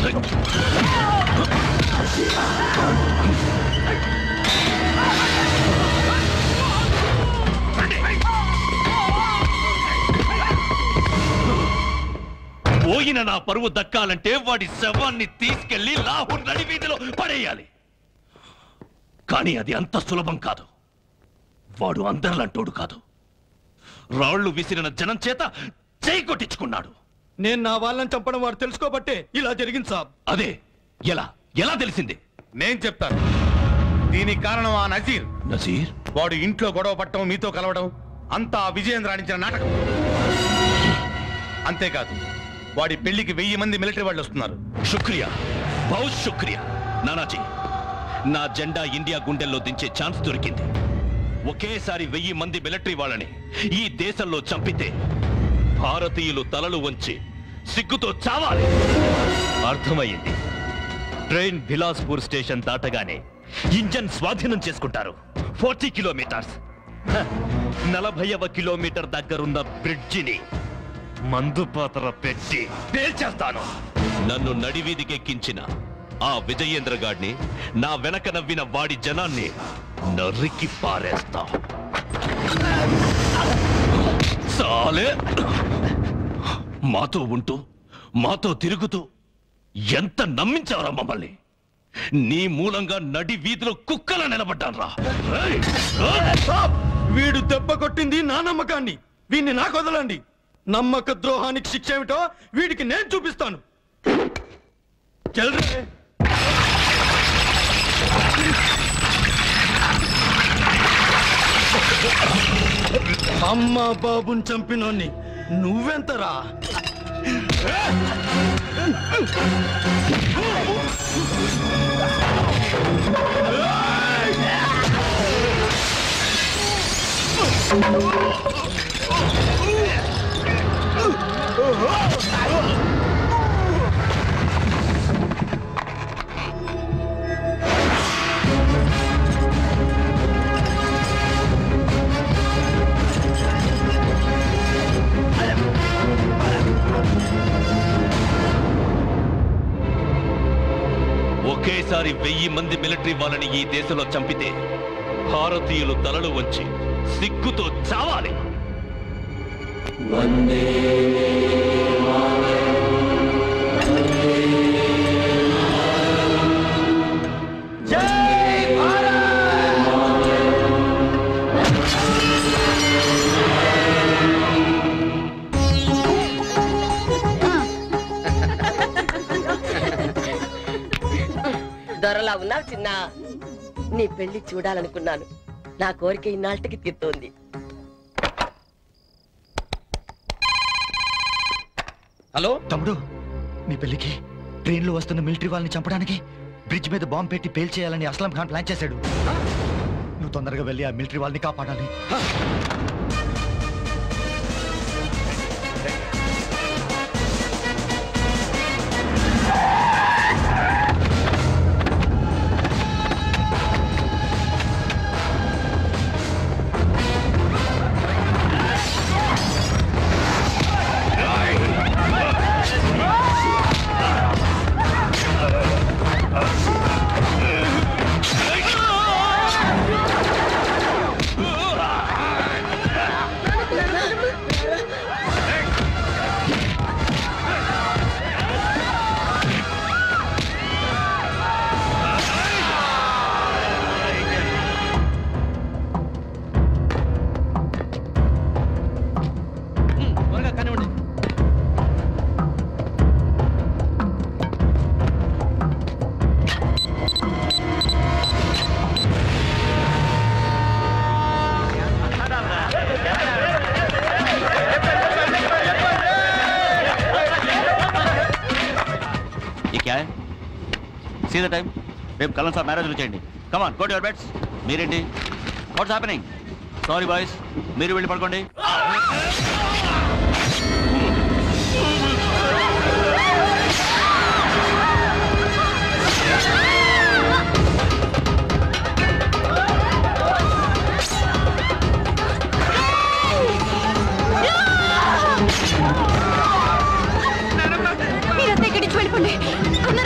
పోయిన నా పరువు దక్కాలంటే వాడి శవాన్ని తీసుకెళ్లి లాహూర్ నడి వీధిలో పడేయాలి కానీ అది అంత సులభం కాదు వాడు అందరిలంటోడు కాదు రాళ్లు విసిరిన జనం చేత చేయి కొట్టించుకున్నాడు నేను నా వాళ్ళని చంపడం వాడు తెలుసుకోబట్టే ఇలా జరిగింది సాబ్ అదే ఎలా ఎలా తెలిసింది నేను చెప్తాను దీనికి కారణం ఆ నజీర్ నజీర్ వాడు ఇంట్లో గొడవ పట్టడం మీతో కలవడం అంతా ఆ విజయేంద్ర ఆడించిన నాటకం అంతేకాదు వాడి పెళ్లికి వెయ్యి మంది మిలిటరీ వాళ్ళు వస్తున్నారు శుక్రియా బహుత్ శుక్రియా నానాజీ నా జెండా ఇండియా గుండెల్లో దించే ఛాన్స్ దొరికింది ఒకేసారి వెయ్యి మంది మిలిటరీ వాళ్ళని ఈ దేశంలో చంపితే భారతీయులు తలలు వంచి సిగ్గుతో చావాలి అర్థమైంది ట్రైన్ బిలాస్పూర్ స్టేషన్ దాటగానే ఇంజన్ స్వాధీనం చేసుకుంటారు ఫార్టీ కిలోమీటర్స్ హ, నలభైవ కిలోమీటర్ దగ్గరున్న బ్రిడ్జిని మందుపాత్ర పెట్టి పేల్చేస్తాను నన్ను నడివీధికెక్కించిన ఆ విజయేంద్ర గాడిని నా వెనక నవ్విన వాడి జనాన్ని నరికి పారేస్తా చాలే మాతో ఉంటూ మాతో తిరుగుతూ ఎంత నమ్మించావురా మమ్మల్ని నీ మూలంగా నడి వీధిలో కుక్కల నిలబడ్డాన్రా రేయ్! వీడు దెబ్బ కొట్టింది నా నమ్మకాన్ని వీడిని నాకు వదలండి నమ్మక ద్రోహానికి శిక్ష ఏమిటో వీడికి నేను చూపిస్తాను చెల్రే అమ్మ బాబుని చంపినోన్ని నువ్వెంతరా ఒకేసారి వెయ్యి మంది మిలిటరీ వాళ్ళని ఈ దేశంలో చంపితే భారతీయులు తలలు వంచి సిగ్గుతో చావాలి దొరలా ఉన్నావు చిన్న నీ పెళ్లి చూడాలనుకున్నాను నా కోరిక ఇన్నాళ్ళకి తీరుతోంది హలో తమ్ముడు నీ పెళ్లికి ట్రైన్లో వస్తున్న మిలిటరీ వాళ్ళని చంపడానికి బ్రిడ్జ్ మీద బాంబు పెట్టి పేల్చేయాలని అస్లాం ఖాన్ ప్లాన్ చేశాడు నువ్వు తొందరగా వెళ్ళి ఆ మిలిటరీ వాళ్ళని కాపాడాలి ये क्या है సీ ద టైం రేపు కలం సార్ మ్యారేజ్ చేయండి కమాన్ గో యువర్ బెడ్స్ మీరేంటి వాట్స్ హ్యాపెనింగ్ సారీ బాయ్స్ మీరు వెళ్ళి పడుకోండి మీరంతా ఇక్కడి నుంచి వెళ్ళిపోండి అందరూ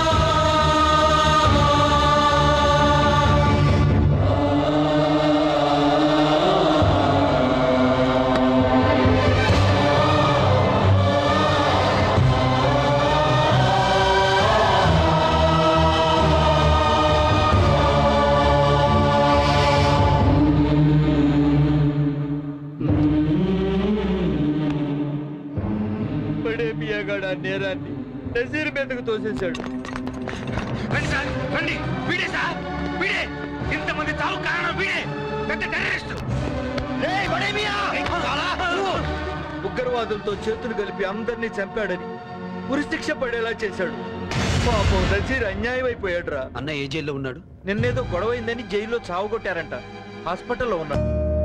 నేరాన్ని నజీర్ మీదకు తోసేశాడు రండి సార్ రండి వీడే సార్ వీడే ఇంతమంది చావు కారణం వీడే పెద్ద టెర్రరిస్ట్ ఉగ్రవాదులతో చేతులు కలిపి అందరినీ చంపాడని ఉరిశిక్ష పడేలా చేశాడు పాపం నజీర్ అన్యాయం అయిపోయాడు రా అన్న ఏ జైల్లో ఉన్నాడు నిన్నేదో గొడవైందని జైల్లో చావు కొట్టారంట హాస్పిటల్లో ఉన్నాడు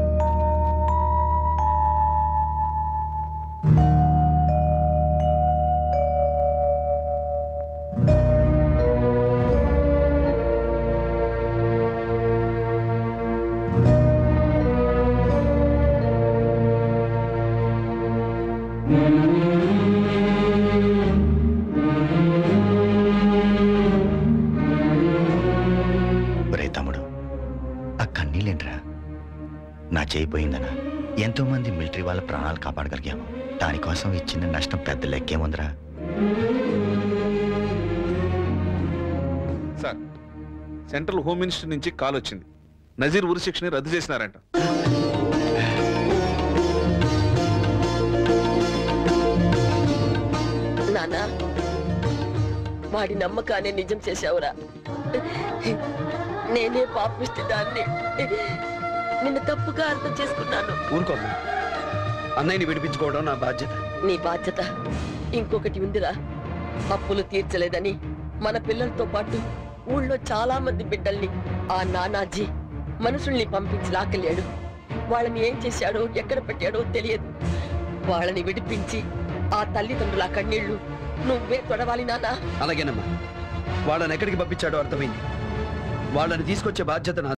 ఒరే తమ్ముడు ఆ కన్నీళ్ళేంట్రా నా చేయి పోయిందనా ఎంతో మంది మిలిటరీ వాళ్ళ ప్రాణాలు కాపాడగలిగాము దానికోసం ఇచ్చిన నష్టం పెద్ద లెక్కేముందిరా సార్ సెంట్రల్ హోమ్ మినిస్టర్ నుంచి కాల్ వచ్చింది నజీర్ ఉరి శిక్షని రద్దు చేసినారంట నానా వాడి నమ్మకాన్ని నిజం చేశావురా నేనే పాపిస్తే దాన్ని నిన్ను తప్పుగా అర్థం చేసుకున్నాను ఊరుకోమ్మా అన్నయ్యని విడిపించుకోవడం నా బాధ్యత నీ బాధ్యత ఇంకొకటి ఉందిరా అప్పులు తీర్చలేదని మన పిల్లలతో పాటు ఊళ్ళో చాలా మంది బిడ్డల్ని ఆ నానాజీ మనుషుల్ని పంపించి లాక్కలేడు వాళ్ళని ఏం చేశాడో ఎక్కడ పెట్టాడో తెలియదు వాళ్ళని విడిపించి ఆ తల్లిదండ్రుల కన్నీళ్లు నువ్వే తొడవాలి నానా అలాగేనమ్మా వాళ్ళని ఎక్కడికి పంపించాడో అర్థమైంది వాళ్ళని తీసుకొచ్చే బాధ్యత నా